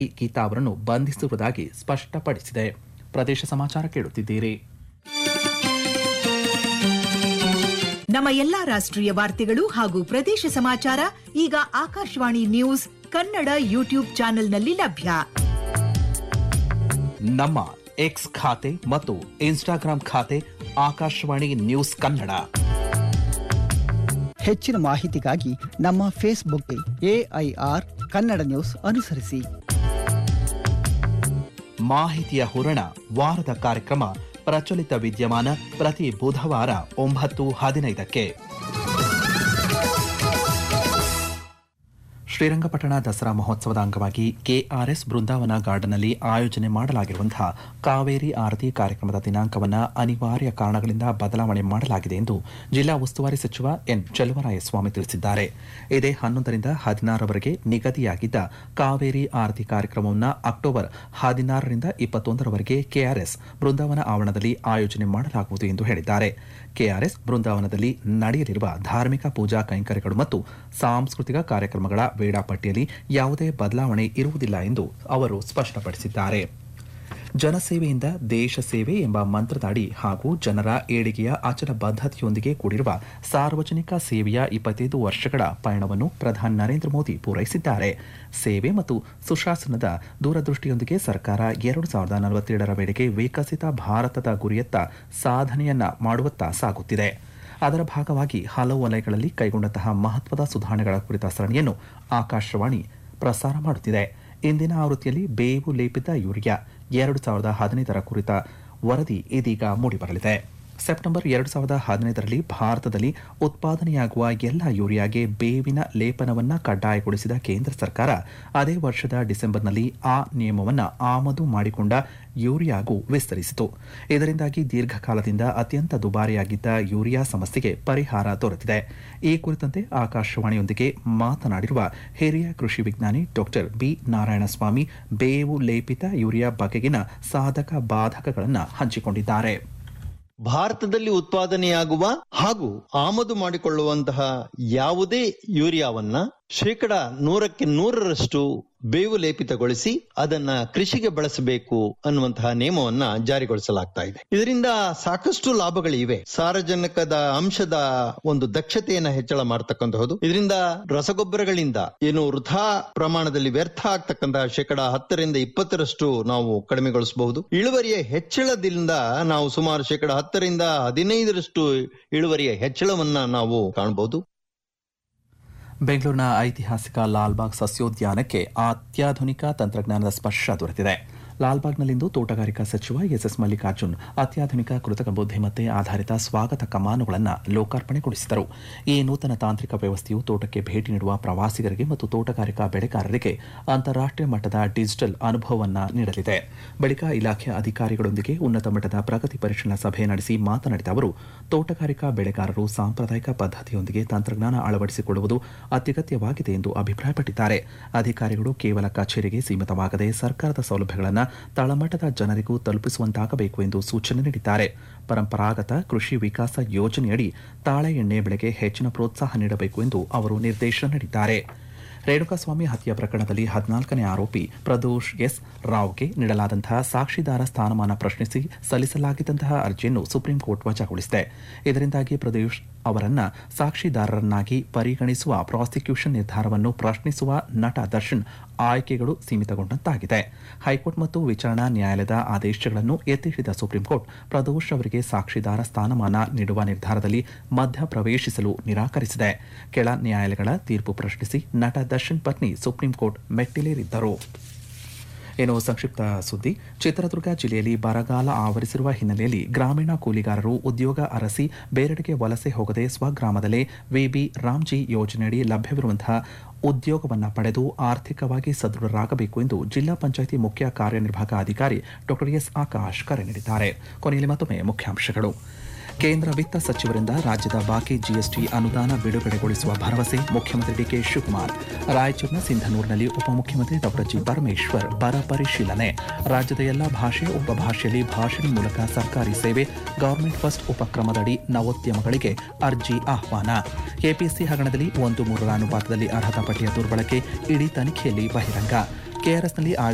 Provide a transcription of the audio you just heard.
ಗೀತಾ ಅವರನ್ನು ಬಂಧಿಸಿರುವುದಾಗಿ ಸ್ಪಷ್ಟಪಡಿಸಿದೆ ಪ್ರದೇಶ ಸಮಾಚಾರ ಕೇಳುತ್ತಿದ್ದೀರಿ ನಮ್ಮ ಎಲ್ಲಾ ರಾಷ್ಟ್ರೀಯ ವಾರ್ತೆಗಳು ಹಾಗೂ ಪ್ರದೇಶ ಸಮಾಚಾರ ಈಗ ಆಕಾಶವಾಣಿ ನ್ಯೂಸ್ ಕನ್ನಡ ಯೂಟ್ಯೂಬ್ ಚಾನೆಲ್ನಲ್ಲಿ ಲಭ್ಯ ನಮ್ಮ ಎಕ್ಸ್ ಖಾತೆ ಮತ್ತು ಇನ್ಸ್ಟಾಗ್ರಾಂ ಖಾತೆ ಆಕಾಶವಾಣಿ ನ್ಯೂಸ್ ಕನ್ನಡ ಹೆಚ್ಚಿನ ಮಾಹಿತಿಗಾಗಿ ನಮ್ಮ ಫೇಸ್ಬುಕ್ಗೆ ಎಐಆರ್ ಕನ್ನಡ ನ್ಯೂಸ್ ಅನುಸರಿಸಿ ಮಾಹಿತಿಯ ಹೂರಣ ವಾರದ ಕಾರ್ಯಕ್ರಮ ಪ್ರಚಲಿತ ವಿದ್ಯಮಾನ ಪ್ರತಿ ಬುಧವಾರ ಒಂಬತ್ತು ಹದಿನೈದಕ್ಕೆ ಶ್ರೀರಂಗಪಟ್ಟಣ ದಸರಾ ಮಹೋತ್ಸವದ ಅಂಗವಾಗಿ ಕೆಆರ್ಎಸ್ ಬೃಂದಾವನ ಗಾರ್ಡನ್ನಲ್ಲಿ ಆಯೋಜನೆ ಮಾಡಲಾಗಿರುವಂತಹ ಕಾವೇರಿ ಆರತಿ ಕಾರ್ಯಕ್ರಮದ ದಿನಾಂಕವನ್ನು ಅನಿವಾರ್ಯ ಕಾರಣಗಳಿಂದ ಬದಲಾವಣೆ ಮಾಡಲಾಗಿದೆ ಎಂದು ಜಿಲ್ಲಾ ಉಸ್ತುವಾರಿ ಸಚಿವ ಎನ್ ಚೆಲುವರಾಯಸ್ವಾಮಿ ತಿಳಿಸಿದ್ದಾರೆ ಇದೇ ಹನ್ನೊಂದರಿಂದ ಹದಿನಾರರವರೆಗೆ ನಿಗದಿಯಾಗಿದ್ದ ಕಾವೇರಿ ಆರತಿ ಕಾರ್ಯಕ್ರಮವನ್ನು ಅಕ್ಟೋಬರ್ ಹದಿನಾರರಿಂದ ಇಪ್ಪತ್ತೊಂದರವರೆಗೆ ಕೆಆರ್ಎಸ್ ಬೃಂದಾವನ ಆವರಣದಲ್ಲಿ ಆಯೋಜನೆ ಮಾಡಲಾಗುವುದು ಎಂದು ಹೇಳಿದ್ದಾರೆ ಕೆಆರ್ಎಸ್ ಬೃಂದಾವನದಲ್ಲಿ ನಡೆಯಲಿರುವ ಧಾರ್ಮಿಕ ಪೂಜಾ ಕೈಂಕರ್ಯಗಳು ಮತ್ತು ಸಾಂಸ್ಕೃತಿಕ ಕಾರ್ಯಕ್ರಮಗಳ ವೇಳಾಪಟ್ಟಿಯಲ್ಲಿ ಯಾವುದೇ ಬದಲಾವಣೆ ಇರುವುದಿಲ್ಲ ಎಂದು ಅವರು ಸ್ಪಷ್ಟಪಡಿಸಿದ್ದಾರೆ ಜನಸೇವೆಯಿಂದ ದೇಶ ಸೇವೆ ಎಂಬ ಮಂತ್ರದಡಿ ಹಾಗೂ ಜನರ ಏಳಿಗೆಯ ಅಚಲ ಬದ್ಧತೆಯೊಂದಿಗೆ ಕೂಡಿರುವ ಸಾರ್ವಜನಿಕ ಸೇವೆಯ ಇಪ್ಪತ್ತೈದು ವರ್ಷಗಳ ಪಯಣವನ್ನು ಪ್ರಧಾನಿ ನರೇಂದ್ರ ಮೋದಿ ಪೂರೈಸಿದ್ದಾರೆ ಸೇವೆ ಮತ್ತು ಸುಶಾಸನದ ದೂರದೃಷ್ಟಿಯೊಂದಿಗೆ ಸರ್ಕಾರ ಎರಡು ಸಾವಿರದ ನಲವತ್ತೇಳರ ವೇಳೆಗೆ ವಿಕಸಿತ ಭಾರತದ ಗುರಿಯತ್ತ ಸಾಧನೆಯನ್ನ ಮಾಡುವತ್ತ ಸಾಗುತ್ತಿದೆ ಅದರ ಭಾಗವಾಗಿ ಹಲವು ವಲಯಗಳಲ್ಲಿ ಕೈಗೊಂಡಂತಹ ಮಹತ್ವದ ಸುಧಾರಣೆಗಳ ಕುರಿತ ಸರಣಿಯನ್ನು ಆಕಾಶವಾಣಿ ಪ್ರಸಾರ ಮಾಡುತ್ತಿದೆ ಇಂದಿನ ಆವೃತ್ತಿಯಲ್ಲಿ ಬೇವು ಲೇಪಿತ ಯೂರಿಯಾ ಎರಡು ಸಾವಿರದ ಹದಿನೈದರ ಕುರಿತ ವರದಿ ಇದೀಗ ಮೂಡಿಬರಲಿದೆ ಸೆಪ್ಟೆಂಬರ್ ಎರಡು ಸಾವಿರದ ಹದಿನೈದರಲ್ಲಿ ಭಾರತದಲ್ಲಿ ಉತ್ಪಾದನೆಯಾಗುವ ಎಲ್ಲ ಯೂರಿಯಾಗೆ ಬೇವಿನ ಲೇಪನವನ್ನ ಕಡ್ಡಾಯಗೊಳಿಸಿದ ಕೇಂದ್ರ ಸರ್ಕಾರ ಅದೇ ವರ್ಷದ ಡಿಸೆಂಬರ್ನಲ್ಲಿ ಆ ನಿಯಮವನ್ನು ಆಮದು ಮಾಡಿಕೊಂಡ ಯೂರಿಯಾಗೂ ವಿಸ್ತರಿಸಿತು ಇದರಿಂದಾಗಿ ದೀರ್ಘಕಾಲದಿಂದ ಅತ್ಯಂತ ದುಬಾರಿಯಾಗಿದ್ದ ಯೂರಿಯಾ ಸಮಸ್ಯೆಗೆ ಪರಿಹಾರ ದೊರೆತಿದೆ ಈ ಕುರಿತಂತೆ ಆಕಾಶವಾಣಿಯೊಂದಿಗೆ ಮಾತನಾಡಿರುವ ಹಿರಿಯ ಕೃಷಿ ವಿಜ್ಞಾನಿ ಡಾಕ್ಟರ್ ಬಿ ನಾರಾಯಣಸ್ವಾಮಿ ಬೇವು ಲೇಪಿತ ಯೂರಿಯಾ ಬಗೆಗಿನ ಸಾಧಕ ಬಾಧಕಗಳನ್ನು ಹಂಚಿಕೊಂಡಿದ್ದಾರೆ ಭಾರತದಲ್ಲಿ ಉತ್ಪಾದನೆಯಾಗುವ ಹಾಗೂ ಆಮದು ಮಾಡಿಕೊಳ್ಳುವಂತಹ ಯಾವುದೇ ಯೂರಿಯಾವನ್ನ ಶೇಕಡ ನೂರಕ್ಕೆ ನೂರರಷ್ಟು ಬೇವು ಲೇಪಿತಗೊಳಿಸಿ ಅದನ್ನ ಕೃಷಿಗೆ ಬಳಸಬೇಕು ಅನ್ನುವಂತಹ ನಿಯಮವನ್ನ ಜಾರಿಗೊಳಿಸಲಾಗ್ತಾ ಇದೆ ಇದರಿಂದ ಸಾಕಷ್ಟು ಲಾಭಗಳಿವೆ ಸಾರಜನಕದ ಅಂಶದ ಒಂದು ದಕ್ಷತೆಯನ್ನ ಹೆಚ್ಚಳ ಮಾಡತಕ್ಕಂತಹದ್ದು ಇದರಿಂದ ರಸಗೊಬ್ಬರಗಳಿಂದ ಏನು ವೃಥಾ ಪ್ರಮಾಣದಲ್ಲಿ ವ್ಯರ್ಥ ಆಗ್ತಕ್ಕಂತಹ ಶೇಕಡ ಹತ್ತರಿಂದ ಇಪ್ಪತ್ತರಷ್ಟು ನಾವು ಕಡಿಮೆಗೊಳಿಸಬಹುದು ಇಳುವರಿಯ ಹೆಚ್ಚಳದಿಂದ ನಾವು ಸುಮಾರು ಶೇಕಡ ಹತ್ತರಿಂದ ಹದಿನೈದರಷ್ಟು ಇಳುವರಿಯ ಹೆಚ್ಚಳವನ್ನ ನಾವು ಕಾಣಬಹುದು ಬೆಂಗಳೂರಿನ ಐತಿಹಾಸಿಕ ಲಾಲ್ಬಾಗ್ ಸಸ್ಯೋದ್ಯಾನಕ್ಕೆ ಅತ್ಯಾಧುನಿಕ ತಂತ್ರಜ್ಞಾನದ ಸ್ಪರ್ಶ ದೊರೆತಿದೆ ಲಾಲ್ಬಾಗ್ನಲ್ಲಿಂದು ತೋಟಗಾರಿಕಾ ಸಚಿವ ಎಸ್ಎಸ್ ಮಲ್ಲಿಕಾರ್ಜುನ್ ಅತ್ಯಾಧುನಿಕ ಕೃತಕ ಬುದ್ಧಿಮತ್ತೆ ಆಧಾರಿತ ಸ್ವಾಗತ ಕಮಾನುಗಳನ್ನು ಲೋಕಾರ್ಪಣೆಗೊಳಿಸಿದರು ಈ ನೂತನ ತಾಂತ್ರಿಕ ವ್ಯವಸ್ಥೆಯು ತೋಟಕ್ಕೆ ಭೇಟಿ ನೀಡುವ ಪ್ರವಾಸಿಗರಿಗೆ ಮತ್ತು ತೋಟಗಾರಿಕಾ ಬೆಳೆಗಾರರಿಗೆ ಅಂತಾರಾಷ್ಟ್ರೀಯ ಮಟ್ಟದ ಡಿಜಿಟಲ್ ಅನುಭವವನ್ನು ನೀಡಲಿದೆ ಬಳಿಕ ಇಲಾಖೆಯ ಅಧಿಕಾರಿಗಳೊಂದಿಗೆ ಉನ್ನತ ಮಟ್ಟದ ಪ್ರಗತಿ ಪರಿಶೀಲನಾ ಸಭೆ ನಡೆಸಿ ಮಾತನಾಡಿದ ಅವರು ತೋಟಗಾರಿಕಾ ಬೆಳೆಗಾರರು ಸಾಂಪ್ರದಾಯಿಕ ಪದ್ಧತಿಯೊಂದಿಗೆ ತಂತ್ರಜ್ಞಾನ ಅಳವಡಿಸಿಕೊಳ್ಳುವುದು ಅತ್ಯಗತ್ಯವಾಗಿದೆ ಎಂದು ಅಭಿಪ್ರಾಯಪಟ್ಟಿದ್ದಾರೆ ಅಧಿಕಾರಿಗಳು ಕೇವಲ ಕಚೇರಿಗೆ ಸೀಮಿತವಾಗದೆ ಸರ್ಕಾರದ ಸೌಲಭ್ಯಗಳನ್ನು ತಳಮಟ್ಟದ ಜನರಿಗೂ ತಲುಪಿಸುವಂತಾಗಬೇಕು ಎಂದು ಸೂಚನೆ ನೀಡಿದ್ದಾರೆ ಪರಂಪರಾಗತ ಕೃಷಿ ವಿಕಾಸ ಯೋಜನೆಯಡಿ ತಾಳೆ ಎಣ್ಣೆ ಬೆಳೆಗೆ ಹೆಚ್ಚಿನ ಪ್ರೋತ್ಸಾಹ ನೀಡಬೇಕು ಎಂದು ಅವರು ನಿರ್ದೇಶನ ನೀಡಿದ್ದಾರೆ ರೇಣುಕಾಸ್ವಾಮಿ ಹತ್ಯೆ ಪ್ರಕರಣದಲ್ಲಿ ಹದಿನಾಲ್ಕನೇ ಆರೋಪಿ ಪ್ರದೋಷ್ ಎಸ್ ರಾವ್ಗೆ ನೀಡಲಾದಂತಹ ಸಾಕ್ಷಿದಾರ ಸ್ಥಾನಮಾನ ಪ್ರಶ್ನಿಸಿ ಸಲ್ಲಿಸಲಾಗಿದ್ದಂತಹ ಅರ್ಜಿಯನ್ನು ಸುಪ್ರೀಂ ಕೋರ್ಟ್ ವಜಾಗೊಳಿಸಿದೆ ಇದರಿಂದಾಗಿ ಪ್ರದೋಷ್ ಅವರನ್ನ ಸಾಕ್ಷಿದಾರರನ್ನಾಗಿ ಪರಿಗಣಿಸುವ ಪ್ರಾಸಿಕ್ಯೂಷನ್ ನಿರ್ಧಾರವನ್ನು ಪ್ರಶ್ನಿಸುವ ನಟ ದರ್ಶನ್ ಆಯ್ಕೆಗಳು ಸೀಮಿತಗೊಂಡಂತಾಗಿದೆ ಹೈಕೋರ್ಟ್ ಮತ್ತು ವಿಚಾರಣಾ ನ್ಯಾಯಾಲಯದ ಆದೇಶಗಳನ್ನು ಎತ್ತಿಹಿಡಿದ ಸುಪ್ರೀಂ ಕೋರ್ಟ್ ಪ್ರದೋಷ್ ಅವರಿಗೆ ಸಾಕ್ಷಿದಾರ ಸ್ಥಾನಮಾನ ನೀಡುವ ನಿರ್ಧಾರದಲ್ಲಿ ಮಧ್ಯ ಪ್ರವೇಶಿಸಲು ನಿರಾಕರಿಸಿದೆ ಕೆಳ ನ್ಯಾಯಾಲಯಗಳ ತೀರ್ಪು ಪ್ರಶ್ನಿಸಿ ನಟ ದರ್ಶನ್ ಪತ್ನಿ ಸುಪ್ರೀಂ ಕೋರ್ಟ್ ಮೆಟ್ಟಿಲೇರಿದ್ದರು ಏನು ಸಂಕ್ಷಿಪ್ತ ಸುದ್ದಿ ಚಿತ್ರದುರ್ಗ ಜಿಲ್ಲೆಯಲ್ಲಿ ಬರಗಾಲ ಆವರಿಸಿರುವ ಹಿನ್ನೆಲೆಯಲ್ಲಿ ಗ್ರಾಮೀಣ ಕೂಲಿಗಾರರು ಉದ್ಯೋಗ ಅರಸಿ ಬೇರೆಡೆಗೆ ವಲಸೆ ಹೋಗದೆ ಸ್ವಗ್ರಾಮದಲ್ಲೇ ವಿಬಿ ರಾಮ್ಜಿ ಯೋಜನೆಯಡಿ ಲಭ್ಯವಿರುವಂತಹ ಉದ್ಯೋಗವನ್ನು ಪಡೆದು ಆರ್ಥಿಕವಾಗಿ ಸದೃಢರಾಗಬೇಕು ಎಂದು ಜಿಲ್ಲಾ ಪಂಚಾಯಿತಿ ಮುಖ್ಯ ಕಾರ್ಯನಿರ್ವಾಹಕ ಅಧಿಕಾರಿ ಡಾಕ್ಟರ್ ಎಸ್ ಆಕಾಶ್ ಕರೆ ನೀಡಿದ್ದಾರೆ ಕೊನೆಯಲ್ಲಿ ಮತ್ತೊಮ್ಮೆ ಮುಖ್ಯಾಂಶಗಳು ಕೇಂದ್ರ ವಿತ್ತ ಸಚಿವರಿಂದ ರಾಜ್ಯದ ಬಾಕಿ ಜಿಎಸ್ಟಿ ಅನುದಾನ ಬಿಡುಗಡೆಗೊಳಿಸುವ ಭರವಸೆ ಮುಖ್ಯಮಂತ್ರಿ ಡಿಕೆ ಶಿವಕುಮಾರ್ ರಾಯಚೂರಿನ ಸಿಂಧನೂರಿನಲ್ಲಿ ಉಪಮುಖ್ಯಮಂತ್ರಿ ಡಾಕ್ಟರ್ ಜಿ ಪರಮೇಶ್ವರ್ ಬರ ಪರಿಶೀಲನೆ ರಾಜ್ಯದ ಎಲ್ಲಾ ಭಾಷೆ ಉಪಭಾಷೆಯಲ್ಲಿ ಭಾಷಣಿ ಮೂಲಕ ಸರ್ಕಾರಿ ಸೇವೆ ಗವರ್ಮೆಂಟ್ ಫಸ್ಟ್ ಉಪಕ್ರಮದಡಿ ನವೋದ್ಯಮಗಳಿಗೆ ಅರ್ಜಿ ಆಹ್ವಾನ ಕೆಪಿಸಿ ಹಗರಣದಲ್ಲಿ ಒಂದು ಮೂರರ ಅನುಪಾತದಲ್ಲಿ ಅರ್ಹತಾ ಪಟ್ಟಿಯ ದುರ್ಬಳಕೆ ಇಡೀ ತನಿಖೆಯಲ್ಲಿ ಬಹಿರಂಗ ಕೆಆರ್ಎಸ್ನಲ್ಲಿ